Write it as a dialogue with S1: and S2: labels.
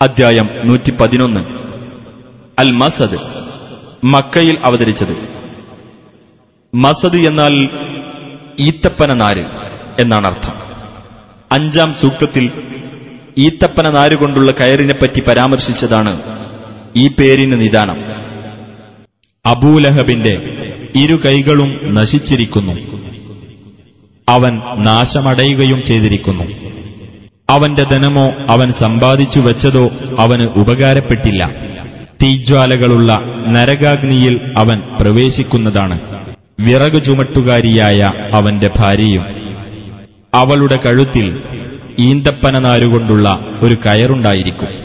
S1: അധ്യായം നൂറ്റി പതിനൊന്ന് അൽ മസദ് മക്കയിൽ അവതരിച്ചത് മസദ് എന്നാൽ ഈത്തപ്പന നാര് എന്നാണ് അർത്ഥം അഞ്ചാം സൂക്തത്തിൽ ഈത്തപ്പന നാര് കൊണ്ടുള്ള കയറിനെപ്പറ്റി പരാമർശിച്ചതാണ് ഈ പേരിന് നിദാനം അബൂലഹബിന്റെ ഇരു കൈകളും നശിച്ചിരിക്കുന്നു അവൻ നാശമടയുകയും ചെയ്തിരിക്കുന്നു അവന്റെ ധനമോ അവൻ സമ്പാദിച്ചു വെച്ചതോ അവന് ഉപകാരപ്പെട്ടില്ല തീജ്വാലകളുള്ള നരകാഗ്നിയിൽ അവൻ പ്രവേശിക്കുന്നതാണ് വിറകു ചുമട്ടുകാരിയായ അവന്റെ ഭാര്യയും അവളുടെ കഴുത്തിൽ ഈന്തപ്പന നാരുകൊണ്ടുള്ള ഒരു കയറുണ്ടായിരിക്കും